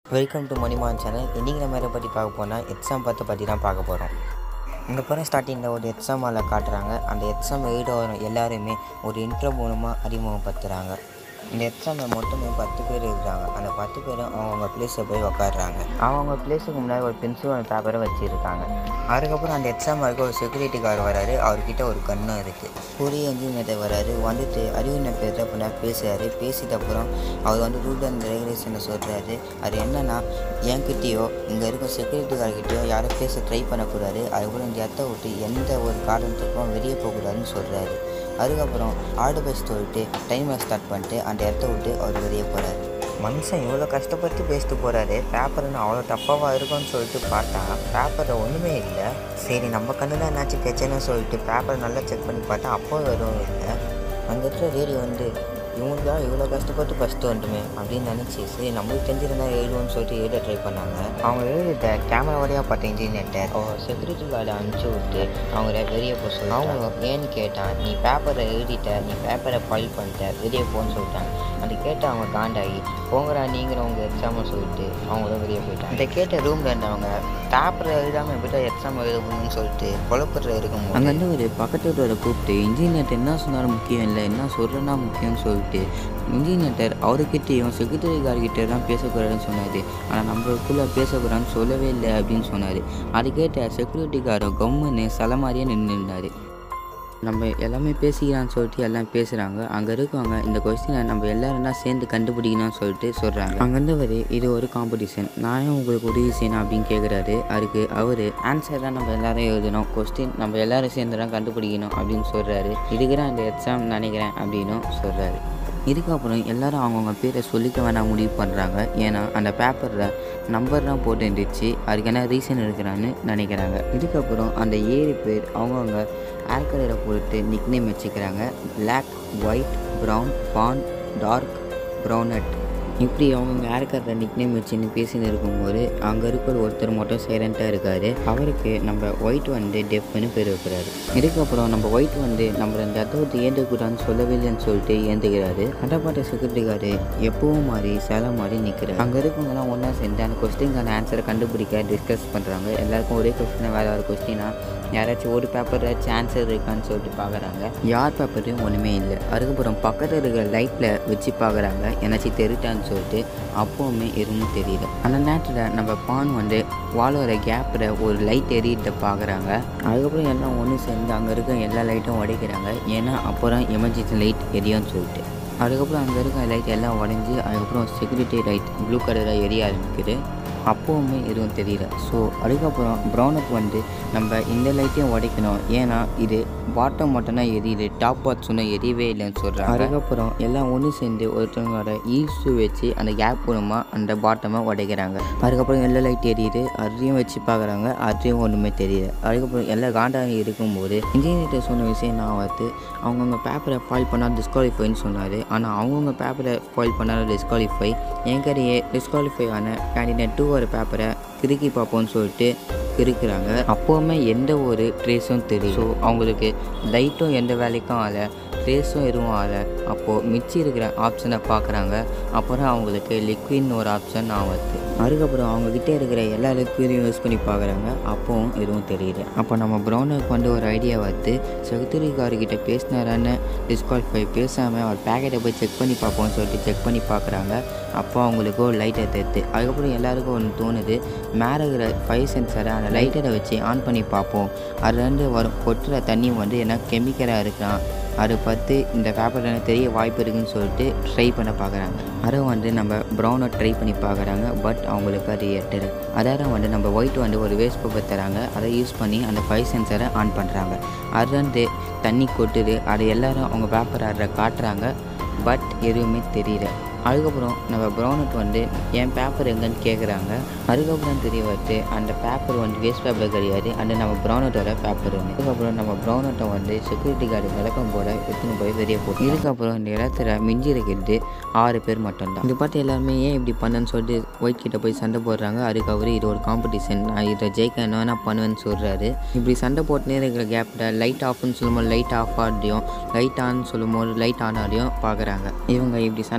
welcome to மணிமான் channel இன்றைக்கி நம்ம எதை பற்றி பார்க்க போனால் எக்ஸாம் பற்றி பற்றி தான் பார்க்க போகிறோம் இந்த படம் ஸ்டார்டிங்கில் ஒரு எக்ஸாம் அதில் காட்டுறாங்க அந்த எக்ஸாம் எழுத வரும் எல்லாருமே ஒரு இன்ட்ரோ மூலமாக அறிமுகப்படுத்துகிறாங்க இந்த எக்ஸாமில் மொத்தமே பத்து பேர் இருக்கிறாங்க அந்த பத்து பேரும் அவங்கவுங்க பிளேஸை போய் உக்காடுறாங்க அவங்கவுங்க பிளேஸுக்கு முன்னாடி ஒரு பென்சில் ஒரு பேப்பரை வச்சுருக்காங்க அதுக்கப்புறம் அந்த எக்ஸாம் வரைக்கும் ஒரு செக்யூரிட்டி கார்டு வராரு அவர்கிட்ட ஒரு கன்னும் இருக்குது புரிய இன்ஜினியர் வராரு வந்துட்டு அறிவின பேர் அப்படின்னா பேசுகிறாரு பேசிட்ட அப்புறம் அவர் வந்து ரூல் அண்ட் ரெகுலேஷனை சொல்கிறாரு அது என்னன்னா என்கிட்டயோ இங்கே இருக்க செக்யூரிட்டி கார்டுகிட்டயோ யாரும் பேச ட்ரை பண்ணக்கூடாது அதுக்கப்புறம் இந்த இடத்த விட்டு எந்த ஒரு காரணத்துக்கும் வெளியே போகக்கூடாதுன்னு சொல்கிறாரு அதுக்கப்புறம் ஆடு பஸ் சொல்லிட்டு டைமர் ஸ்டார்ட் பண்ணிட்டு அந்த இடத்த விட்டு அவர் வெளியே போகிறாரு மனுஷன் இவ்வளோ கஷ்டப்பட்டு பேசிட்டு போகிறாரு பேப்பர்னு அவ்வளோ டப்பாவாக இருக்கும்னு சொல்லிட்டு பார்த்தா பேப்பரில் ஒன்றுமே இல்லை சரி நம்ம கண்ணு தான் என்னாச்சும் பிரச்சனைன்னு சொல்லிட்டு பேப்பரை நல்லா செக் பண்ணி பார்த்தா அப்போ எதுவும் இல்லை அந்த இடத்துல ரேடியோ வந்து இவங்களுக்கா இவ்வளோ கஷ்டப்பட்டு ஃபஸ்ட்டு வந்துட்டுமே அப்படின்னு நினச்சி சரி நம்மளுக்கு தெரிஞ்சிருந்தா எழுதுவோம்னு சொல்லிட்டு எழுத ட்ரை பண்ணாங்க அவங்க எழுதிட்ட கேமரா வழியாக பார்த்த இன்ஜினியர்கிட்ட அவர் செக்யூரிட்டி கார்டை அனுப்பிச்சி விட்டு அவங்க வெளியே போக சொல்லி அவங்க ஏன்னு கேட்டான் நீ பேப்பரை எழுதிட்ட நீ பேப்பரை ஃபைல் பண்ணிட்ட வெளியே போன்னு சொல்லிட்டாங்க அது கேட்டு அவங்க காண்டாகி போங்கடா நீங்களும் உங்கள் எக்ஸாமை சொல்லிட்டு அவங்களும் வெளியே போயிட்டாங்க இதை கேட்ட ரூமில் இருந்தவங்க பேப்பரை எழுதாமல் எப்படி எக்ஸாம் எழுத முடியும்னு சொல்லிட்டு குழப்பத்தில் இருக்கும்போது அங்கேருந்து ஒரு பக்கத்து வீட்டோட கூப்பிட்டு இன்ஜினியர்ட்ட என்ன சொன்னாலும் முக்கியம் இல்லை என்ன சொல்கிறேன்னா முக்கியம்னு சொல்லிட்டு இன்ஜினியர் அவர்கிட்டயும் செக்ரட்டரி கார்கிட்ட தான் பேசக்கூடாதுன்னு சொன்னார் ஆனால் நம்மளுக்குள்ளே பேசக்கூடாதுன்னு சொல்லவே இல்லை அப்படின்னு சொன்னார் அது கேட்ட செக்யூரிட்டி காரர் கம்முன்னு சில மாதிரியே நின்று இருந்தார் நம்ம எல்லாமே பேசிக்கலாம்னு சொல்லிட்டு எல்லாம் பேசுகிறாங்க அங்கே இருக்கவங்க இந்த கொஸ்டினை நம்ம எல்லாரும் தான் சேர்ந்து கண்டுபிடிக்கணும்னு சொல்லிட்டு சொல்கிறாங்க அங்கேருந்து அவர் இது ஒரு காம்படிஷன் நானே உங்களுக்கு உதவி செய்யணும் அப்படின்னு கேட்குறாரு அதுக்கு அவர் ஆன்சர் தான் நம்ம எல்லாரும் எழுதணும் கொஸ்டின் நம்ம எல்லாரும் சேர்ந்து தான் கண்டுபிடிக்கணும் அப்படின்னு சொல்கிறாரு இதுக்கு தான் இந்த எக்ஸாம் நினைக்கிறேன் அப்படின்னும் சொல்கிறாரு இதுக்கப்புறம் எல்லாரும் அவங்கவுங்க பேரை சொல்லிக்க வேணாம் முடிவு பண்ணுறாங்க ஏன்னா அந்த பேப்பரில் நம்பர் தான் போட்டு இருந்துச்சு அதுக்கு என்ன ரீசன் இருக்கிறான்னு நினைக்கிறாங்க இதுக்கப்புறம் அந்த ஏழு பேர் அவங்கவுங்க ஏர் கலரை பொறுத்து நிக்னேம் வச்சுக்கிறாங்க பிளாக் ஒயிட் ப்ரௌன் பான் டார்க் ப்ரௌனட் இப்படி அவங்க ஏர் கலரை நிக்னேம் வச்சுன்னு பேசின்னு இருக்கும்போது அங்கே இருக்கிற ஒருத்தர் மட்டும் சைலண்ட்டாக இருக்கார் அவருக்கு நம்ம ஒயிட் வந்து டெஃப்னு பேர் வைக்கிறாரு இதுக்கப்புறம் நம்ம ஒயிட் வந்து நம்ம இந்த இடத்த விட்டு ஏந்தக்கூடாதுன்னு சொல்லவே இல்லைன்னு சொல்லிட்டு ஏந்துக்கிறாரு அடப்பாட்ட செக்யூரிட்டி கார்டு எப்பவும் மாதிரி சில மாதிரி நிற்கிறாரு அங்கே இருக்கவங்கலாம் ஒன்றா சேர்ந்து அந்த கொஸ்டினுக்கான ஆன்சரை கண்டுபிடிக்க டிஸ்கஸ் பண்ணுறாங்க எல்லாருக்கும் ஒரே கொஸ்டினை வேறு ஒரு கொஸ்டினா யாராச்சும் ஒரு பேப்பரில் ஆன்சர் இருக்கான்னு சொல்லிட்டு பார்க்குறாங்க யார் பேப்பர்லையும் ஒன்றுமே இல்லை அதுக்கப்புறம் பக்கத்தில் இருக்கிற லைட்டில் வச்சு பார்க்குறாங்க என்னாச்சும் தெரிட்டான்னு சொல்லிட்டு அப்போவுமே எதுவும் தெரியல அந்த நேரத்தில் நம்ம பான் வந்து வாழோட கேப்பில் ஒரு லைட் எரியத்தை பார்க்குறாங்க அதுக்கப்புறம் எல்லாம் ஒன்று சேர்ந்து அங்கே இருக்க எல்லா லைட்டும் உடைக்கிறாங்க ஏன்னா அப்போ தான் எமர்ஜென்சி லைட் எரியும்னு சொல்லிட்டு அதுக்கப்புறம் அங்கே இருக்க லைட் எல்லாம் உடஞ்சி அதுக்கப்புறம் செக்யூரிட்டி லைட் ப்ளூ கலராக எரிய ஆரம்பிக்குது அப்போவுமே எதுவும் தெரியல ஸோ அதுக்கப்புறம் ப்ரௌனுக்கு வந்து நம்ம இந்த லைட்டையும் உடைக்கணும் ஏன்னா இது பாட்டம் மட்டும்தான் எரியுது டாப் பார்ட்ஸ் ஒன்றும் எரியவே இல்லைன்னு சொல்கிறாங்க அதுக்கப்புறம் எல்லாம் ஒன்று சேர்ந்து ஒருத்தவங்களோட ஈல்ஸு வச்சு அந்த கேப் மூலமாக அந்த பாட்டமை உடைக்கிறாங்க அதுக்கப்புறம் எல்லா லைட் எரியுது அதையும் வச்சு பார்க்குறாங்க அதையும் ஒன்றுமே தெரியல அதுக்கப்புறம் எல்லா காண்டாக இருக்கும்போது இன்ஜினியர்கிட்ட சொன்ன விஷயம் நான் வந்து அவங்கவுங்க பேப்பரை ஃபாயில் பண்ணால் டிஸ்குவாலிஃபைன்னு சொன்னார் ஆனால் அவங்கவுங்க பேப்பரை ஃபாயில் பண்ணாலும் டிஸ்குவாலிஃபை என் கரையே டிஸ்குவாலிஃபை ஆன கேண்டிடேட் டூ ஒரு பேப்பரை திருக்கி பார்ப்போம்னு சொல்லிட்டு இருக்கிறாங்க அப்போவுமே எந்த ஒரு ட்ரேஸும் தெரியும் ஸோ அவங்களுக்கு லைட்டும் எந்த வேலைக்கும் ஆகலை ட்ரேஸும் எதுவும் ஆகலை அப்போது மிச்சி இருக்கிற ஆப்ஷனை பார்க்குறாங்க அப்புறம் அவங்களுக்கு லிக்விட்னு ஒரு ஆப்ஷன் நான் வருது அதுக்கப்புறம் அவங்கக்கிட்ட இருக்கிற எல்லா லிக்விடையும் யூஸ் பண்ணி பார்க்குறாங்க அப்போவும் எதுவும் தெரியல அப்போ நம்ம ப்ரௌனுக்கு வந்து ஒரு ஐடியா வந்து செகுத்திரிக்காரர்கிட்ட பேசினாரான்னு டிஸ்குவாலிஃபை பேசாமல் அவர் பேக்கெட்டை போய் செக் பண்ணி பார்ப்போம்னு சொல்லிட்டு செக் பண்ணி பார்க்குறாங்க அப்போ அவங்களுக்கு ஒரு லைட்டை தெரியுது அதுக்கப்புறம் எல்லாருக்கும் ஒன்று தோணுது மேலே இருக்கிற ஃபைவ் சென்சரை அந்த லைட்டரை வச்சு ஆன் பண்ணி பார்ப்போம் அதுலேருந்து வரும் கொட்டுற தண்ணி வந்து என்ன கெமிக்கலாக இருக்கலாம் அதை பார்த்து இந்த பேப்பரில் தெரிய வாய்ப்பு இருக்குன்னு சொல்லிட்டு ட்ரை பண்ண பார்க்குறாங்க அதை வந்து நம்ம ப்ரௌனை ட்ரை பண்ணி பார்க்குறாங்க பட் அவங்களுக்கு அது எட்டலை அதாவது வந்து நம்ம ஒயிட் வந்து ஒரு வேஸ்ட் பேப்பர் தராங்க அதை யூஸ் பண்ணி அந்த ஃபைவ் சென்சரை ஆன் பண்ணுறாங்க அதுலேருந்து தண்ணி கொட்டுது அதை எல்லாரும் அவங்க பேப்பர் ஆடுற காட்டுறாங்க பட் எதுவுமே தெரியல அதுக்கப்புறம் நம்ம ப்ரௌனுக்கு வந்து என் பேப்பர் எங்கன்னு கேட்குறாங்க அதுக்கப்புறம் தெரிய வருது அந்த பேப்பர் வந்து வேஸ்ட் பேப்பர் கிடையாது அந்த நம்ம ப்ரௌனட்டோட பேப்பர் அதுக்கப்புறம் நம்ம ப்ரௌனட்டை வந்து செக்யூரிட்டி கார்டு விளக்கம் போட எடுத்துன்னு போய் வெளியே போட்டோம் இதுக்கப்புறம் இந்த இடத்துல மிஞ்சி இருக்கிறது ஆறு பேர் மட்டும்தான் இது பார்த்து எல்லாருமே ஏன் இப்படி பண்ணேன்னு சொல்லிட்டு ஒயிட் கிட்ட போய் சண்டை போடுறாங்க அதுக்கு அவர் இது ஒரு காம்படிஷன் நான் இதை ஜெயிக்க என்ன வேணா பண்ணுவேன்னு சொல்கிறாரு இப்படி சண்டை போட்டுனே இருக்கிற கேப்பில் லைட் ஆஃப்னு சொல்லும்போது லைட் ஆஃப் ஆடியும் லைட் ஆன் சொல்லும்போது லைட் ஆன் ஆடியும் பார்க்குறாங்க இவங்க இப்படி சண்டை போடுற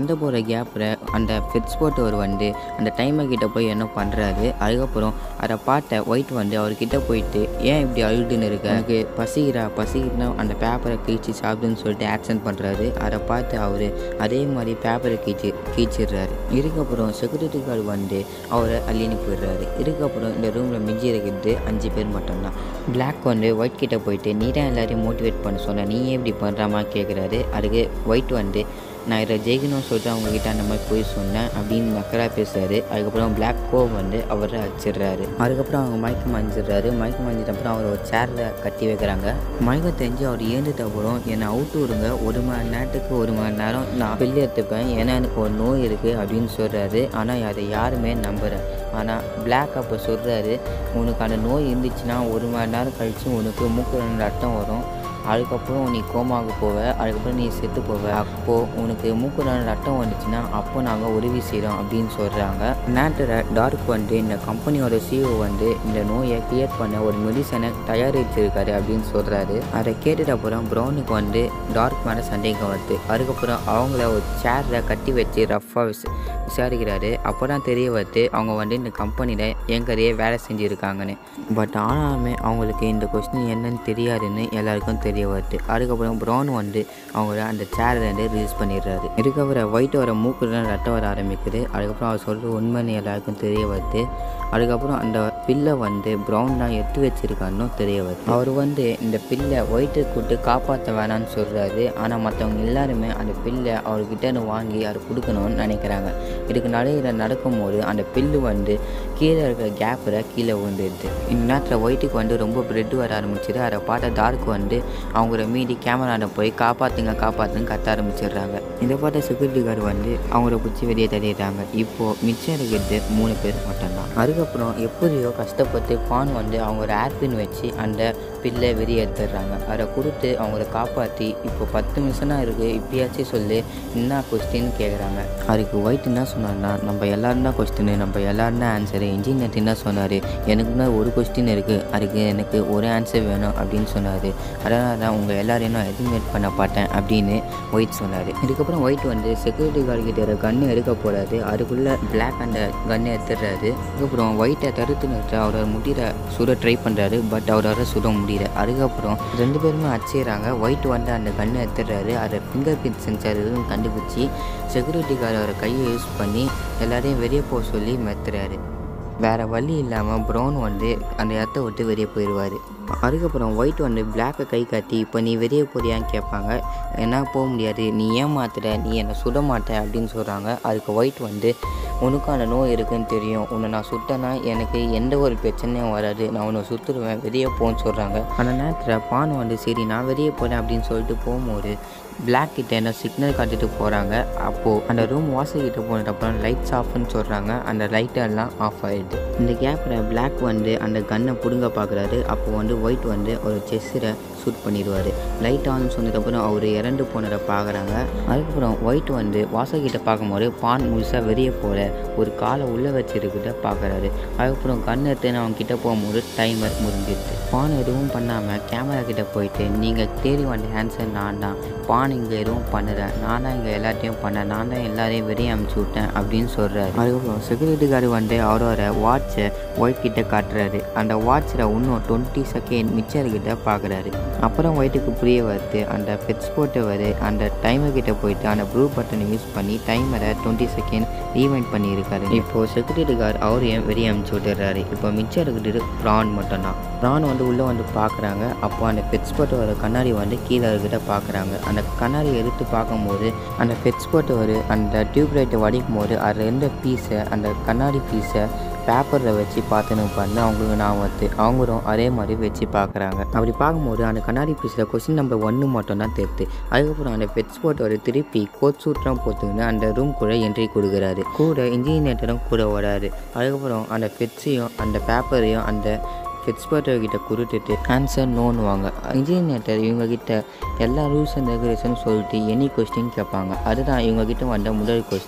கேப்பில் அந்த ஃபிட்ஸ் போட்டவர் வந்து அந்த டைமர் கிட்ட போய் என்ன பண்ணுறாரு அதுக்கப்புறம் அதை பார்த்த ஒயிட் வந்து அவர்கிட்ட போயிட்டு ஏன் இப்படி அழுதுன்னு இருக்க எனக்கு பசிக்கிறா பசிக்கிறா அந்த பேப்பரை கீழ்ச்சி சாப்பிடுன்னு சொல்லிட்டு ஆக்சன் பண்ணுறாரு அதை பார்த்து அவர் அதே மாதிரி பேப்பரை கீழ்ச்சி கீழ்ச்சிடுறாரு இதுக்கப்புறம் செக்யூரிட்டி கார்டு வந்து அவரை அள்ளின்னு போயிடுறாரு இதுக்கப்புறம் இந்த ரூமில் மிஞ்சி இருக்கிறது அஞ்சு பேர் மட்டும்தான் பிளாக் வந்து ஒயிட் கிட்ட போயிட்டு நீ தான் எல்லாரையும் மோட்டிவேட் பண்ண சொன்ன நீ ஏன் இப்படி பண்ணுறாமா கேட்குறாரு அதுக்கு ஒயிட் வந்து நான் இதை ஜெயிக்கணும்னு சொல்லிட்டு அவங்கக்கிட்ட அந்த மாதிரி போய் சொன்னேன் அப்படின்னு நக்கராக பேசுறாரு அதுக்கப்புறம் பிளாக் கோ வந்து அவரை அடிச்சிடுறாரு அதுக்கப்புறம் அவங்க மயக்கம் அஞ்சிடுறாரு மயக்கம் அஞ்சிட்ட அப்புறம் அவரை ஒரு சேரில் கட்டி வைக்கிறாங்க மயக்கம் தெரிஞ்சு அவர் ஏந்துட்ட அப்புறம் என்னை அவுட்டு விடுங்க ஒரு மணி நேரத்துக்கு ஒரு மணி நேரம் நான் வெளியே எடுத்துப்பேன் ஏன்னா எனக்கு ஒரு நோய் இருக்குது அப்படின்னு சொல்கிறாரு ஆனால் அதை யாருமே நம்புகிறேன் ஆனால் பிளாக் அப்போ சொல்கிறாரு உனக்கு அந்த நோய் இருந்துச்சுன்னா ஒரு மணி நேரம் கழித்து உனக்கு மூக்கு ரெண்டு ரத்தம் வரும் அதுக்கப்புறம் நீ கோமாவுக்கு போவ அதுக்கப்புறம் நீ செத்து போவ அப்போது உனக்கு மூக்குறான ரத்தம் வந்துச்சுன்னா அப்போ நாங்கள் உதவி செய்கிறோம் அப்படின்னு சொல்கிறாங்க நேரத்தில் டார்க் வந்து இந்த கம்பெனியோட சிஓ வந்து இந்த நோயை கிளியர் பண்ண ஒரு மெடிசனை தயாரிச்சிருக்காரு அப்படின்னு சொல்கிறாரு அதை கேட்டுட்ட அப்புறம் ப்ரௌனுக்கு வந்து டார்க் மேலே சந்தேகம் வருது அதுக்கப்புறம் அவங்கள ஒரு சேரில் கட்டி வச்சு ரஃப்பாக விச விசாரிக்கிறாரு அப்போ தான் தெரிய வருது அவங்க வந்து இந்த கம்பெனியில் எங்கறையே வேலை செஞ்சுருக்காங்கன்னு பட் ஆனாலுமே அவங்களுக்கு இந்த கொஸ்டின் என்னன்னு தெரியாதுன்னு எல்லாருக்கும் தெரிய வருது அதுக்கப்புறம் ப்ரௌன் வந்து அவங்கள அந்த சேரிலேருந்து ரிலீஸ் பண்ணிடுறாரு இதுக்கப்புறம் ஒயிட் வர மூக்குல ரத்தம் வர ஆரம்பிக்குது அதுக்கப்புறம் அவர் சொல்கிற உண்மைன்னு எல்லாருக்கும் தெரிய வருது அதுக்கப்புறம் அந்த பில்லை வந்து ப்ரௌன் தான் எடுத்து வச்சிருக்காருன்னு தெரிய வருது அவர் வந்து இந்த பில்லை ஒயிட்டை கூட்டு காப்பாற்ற வேணாம்னு சொல்கிறாரு ஆனால் மற்றவங்க எல்லாருமே அந்த பில்லை அவர்கிட்ட இருந்து வாங்கி அதை கொடுக்கணும்னு நினைக்கிறாங்க இதுக்கு நடுவில் நடக்கும்போது அந்த பில்லு வந்து கீழே இருக்கிற கேப்பில் கீழே விழுந்துடுது இந்த நேரத்தில் ஒயிட்டுக்கு வந்து ரொம்ப பிரெட் வர ஆரம்பிச்சிது அதை பார்த்த டார்க் வந்து அவங்கள மீறி கேமராவில் போய் காப்பாற்றுங்க காப்பாற்றுங்க கத்த ஆரம்பிச்சிடுறாங்க இதை பார்த்த செக்யூரிட்டி கார்டு வந்து அவங்கள பிடிச்சி வெளியே தள்ளிடுறாங்க இப்போது மிச்சம் இருக்கிறது மூணு பேர் மட்டும்தான் அதுக்கப்புறம் எப்படியோ கஷ்டப்பட்டு பான் வந்து அவங்க ஒரு ஆப்பின் வச்சு அந்த பில்லை வெளியே எடுத்துடுறாங்க அதை கொடுத்து அவங்கள காப்பாற்றி இப்போ பத்து நிமிஷம் தான் இருக்குது இப்படியாச்சும் சொல்லு என்ன கொஸ்டின் கேட்குறாங்க அதுக்கு ஒயிட் என்ன சொன்னார்னா நம்ம எல்லாரும் தான் கொஸ்டின் நம்ம எல்லாரும் தான் ஆன்சரு இன்ஜினியர் என்ன சொன்னார் எனக்கு தான் ஒரு கொஸ்டின் இருக்குது அதுக்கு எனக்கு ஒரு ஆன்சர் வேணும் அப்படின்னு சொன்னார் அதனால தான் உங்கள் எல்லாரையும் நான் எலிமினேட் பண்ண மாட்டேன் அப்படின்னு ஒயிட் சொன்னார் இதுக்கப்புறம் ஒயிட் வந்து செக்யூரிட்டி கார்டு கிட்ட கன்று எடுக்க போகிறாரு அதுக்குள்ளே பிளாக் அந்த கன்னை எடுத்துடுறாரு அதுக்கப்புறம் ஒயிட்டை தடுத்து நிறுத்த அவரோட முடியல சுட ட்ரை பண்ணுறாரு பட் அவரால் சுட முடியல அதுக்கப்புறம் ரெண்டு பேருமே அடிச்சிடுறாங்க ஒயிட் வந்து அந்த கன்னை எடுத்துடுறாரு அதை ஃபிங்கர் பிரிண்ட் சென்சார் எதுவும் கண்டுபிடிச்சி செக்யூரிட்டி கார்டு அவரை கையை யூஸ் பண்ணி எல்லாரையும் வெளியே போக சொல்லி மெத்துறாரு வேறு வழி இல்லாமல் ப்ரௌன் வந்து அந்த இடத்த விட்டு வெளியே போயிடுவார் அதுக்கப்புறம் ஒயிட் வந்து பிளாக்கை கை காட்டி இப்போ நீ வெளியே போறியான்னு கேட்பாங்க என்ன போக முடியாது நீ ஏமாத்துற நீ என்னை சுட மாட்ட அப்படின்னு சொல்கிறாங்க அதுக்கு ஒயிட் வந்து உனக்கும் அந்த நோய் இருக்குன்னு தெரியும் உன்னை நான் சுட்டேன்னா எனக்கு எந்த ஒரு பிரச்சனையும் வராது நான் உன்னை சுற்றுடுவேன் வெளியே போன்னு சொல்கிறாங்க அந்த நேரத்தில் பான் வந்து சரி நான் வெளியே போகிறேன் அப்படின்னு சொல்லிட்டு போகும்போது பிளாக் கிட்ட என்ன சிக்னல் காட்டிட்டு போகிறாங்க அப்போது அந்த ரூம் வாசல்கிட்ட போனதுக்கப்புறம் லைட்ஸ் ஆஃப்னு சொல்கிறாங்க அந்த லைட்டெல்லாம் ஆஃப் ஆகிடுது இந்த கேப்பில் பிளாக் வந்து அந்த கன்னை பிடுங்க பார்க்குறாரு அப்போ வந்து ஒயிட் வந்து ஒரு செஸ்ஸில் ஷூட் பண்ணிடுவார் லைட் ஆன் சொன்னதுக்கப்புறம் அவர் இறந்து போனதை பார்க்குறாங்க அதுக்கப்புறம் ஒயிட் வந்து வாசல்கிட்ட பார்க்கும்போது பான் முழுசாக வெளியே போகிற ஒரு காலை உள்ளே வச்சிருக்கிட்ட பார்க்குறாரு அதுக்கப்புறம் கண் எடுத்துன்னு அவங்க கிட்ட போகும்போது டைமர் முடிஞ்சிருது பான் எதுவும் பண்ணாமல் கேமரா கிட்ட போயிட்டு நீங்கள் தேடி வந்த ஆன்சர் நான் தான் பான் இங்கே எதுவும் பண்ணலை நான் தான் இங்கே எல்லாத்தையும் பண்ணேன் நான் தான் எல்லாரையும் வெளியே அமுச்சு விட்டேன் அப்படின்னு சொல்கிறாரு அதுக்கப்புறம் செக்யூரிட்டி கார்டு வந்து அவரோட வாட்சை ஒயிட் கிட்ட காட்டுறாரு அந்த வாட்சில் இன்னும் டுவெண்ட்டி செகண்ட் மிச்சர் கிட்ட பார்க்குறாரு அப்புறம் ஒயிட்டுக்கு புரிய வருது அந்த பெட்ஸ் போட்டவர் அந்த டைமர் கிட்ட போயிட்டு அந்த ப்ளூ பட்டனை யூஸ் பண்ணி டைமரை டுவெண்ட்டி செகண்ட் ரீவைண்ட் பண்ணியிருக்காரு இப்போது செக்யூரிட்டி கார்டு அவரையும் வெளியே அமுச்சு விட்டுறாரு இப்போ மிச்சம் இருக்கிறது ப்ரான் மட்டும்தான் ப்ரான் வந்து உள்ளே வந்து பார்க்குறாங்க அப்போ அந்த பெட்ஸ் போட்டவர் கண்ணாடி வந்து கீழே இருக்கிட்ட பார்க்குறாங்க அந்த கண்ணாடி எடுத்து பார்க்கும்போது அந்த பெட்ஸ் போட்டவர் அந்த டியூப் லைட்டை வடிக்கும் போது அதில் இருந்த பீஸை அந்த கண்ணாடி பீஸை பேப்பரில் வச்சு பார்த்துன்னு பண்ணு அவங்களுக்கு நான் வந்து அவங்களும் அதே மாதிரி வச்சு பார்க்குறாங்க அப்படி பார்க்கும்போது அந்த கண்ணாடி பீஸில் கொஸ்டின் நம்பர் ஒன்று மட்டும் தான் தெரியுது அதுக்கப்புறம் அந்த பெட்ஸ் போட்டவர் திருப்பி கோட் சூட்லாம் போட்டுக்கின்னு அந்த ரூம் கூட என்ட்ரி கொடுக்குறாரு கூட இன்ஜினியேட்டரும் கூட வராரு அதுக்கப்புறம் அந்த பெட்ஸையும் அந்த பேப்பரையும் அந்த எக்ஸ்பர்ட்டர் கிட்ட கொடுத்துட்டு ஆன்சர் நோன்னு வாங்க இன்ஜினியர் இவங்க கிட்ட எல்லா ரூல்ஸ் அண்ட் ரெகுலேஷன் சொல்லிட்டு எனி கொஸ்டின் கேட்பாங்க அதுதான் இவங்க கிட்ட வந்த முதல் கொஸ்டின்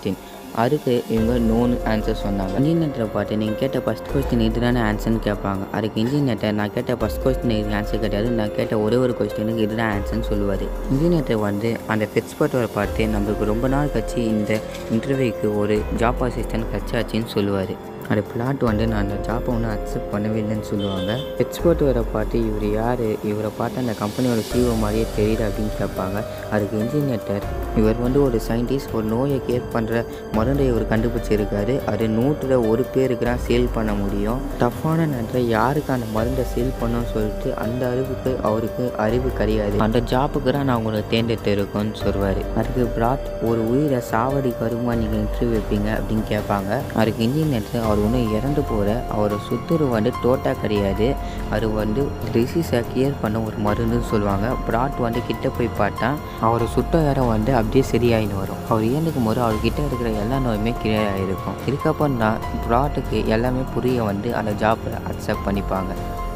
அதுக்கு இவங்க நோன்னு ஆன்சர் சொன்னாங்க இன்ஜினியர்கிட்ட பார்த்து நீங்கள் கேட்ட ஃபஸ்ட் கொஸ்டின் இதுதானே ஆன்சர்னு கேட்பாங்க அதுக்கு இன்ஜினியர்கிட்ட நான் கேட்ட ஃபஸ்ட் கொஸ்டின் இது ஆன்சர் கிடையாது நான் கேட்ட ஒரே ஒரு கொஸ்டினுக்கு இதுதான் ஆன்சர்னு சொல்லுவார் இன்ஜினியர்கிட்ட வந்து அந்த பிட்ஸ்பர்ட்டோட பார்த்து நம்மளுக்கு ரொம்ப நாள் கழிச்சு இந்த இன்டர்வியூக்கு ஒரு ஜாப் அசிஸ்டன்ட் கச்சாச்சின்னு சொல்லுவார் அந்த பிளாட் வந்து நான் அந்த ஜாப்பை ஒன்றும் அக்செப்ட் பண்ணவே இல்லைன்னு சொல்லுவாங்க எக்ஸ்பர்ட் வர பார்த்து இவர் யார் இவரை பார்த்து அந்த கம்பெனியோட சிஓ மாதிரியே தெரியல அப்படின்னு கேட்பாங்க அதுக்கு இன்ஜினியர்டர் இவர் வந்து ஒரு சயின்டிஸ்ட் ஒரு நோயை கேர் பண்ணுற மருந்தை இவர் கண்டுபிடிச்சிருக்காரு அது நூற்றில் ஒரு பேருக்கு தான் சேல் பண்ண முடியும் டஃப்பான நேரத்தில் யாருக்கு அந்த மருந்தை சேல் பண்ணணும்னு சொல்லிட்டு அந்த அறிவுக்கு அவருக்கு அறிவு கிடையாது அந்த ஜாப்புக்கு தான் நான் உங்களை தேர்ந்தெடுத்து இருக்கோன்னு சொல்லுவார் அதுக்கு பிராட் ஒரு உயிரை சாவடி கருமா நீங்கள் இன்டர்வியூ வைப்பீங்க அப்படின்னு கேட்பாங்க அதுக்கு இன்ஜினியர் அவர் ஒன்றும் இறந்து போகிற அவரை சுத்துரு வந்து டோட்டா கிடையாது அது வந்து டிசீஸை கிளியர் பண்ண ஒரு மருந்துன்னு சொல்லுவாங்க பிராட் வந்து கிட்ட போய் பார்த்தா அவர் சுட்ட இடம் வந்து அப்படியே சரியாயின்னு வரும் அவர் இறந்துக்கும் போது அவர்கிட்ட இருக்கிற எல்லா நோயுமே கிளியர் ஆகிருக்கும் இதுக்கப்புறம் தான் பிராட்டுக்கு எல்லாமே புரிய வந்து அந்த ஜாப்பை அக்செப்ட் பண்ணிப்பாங்க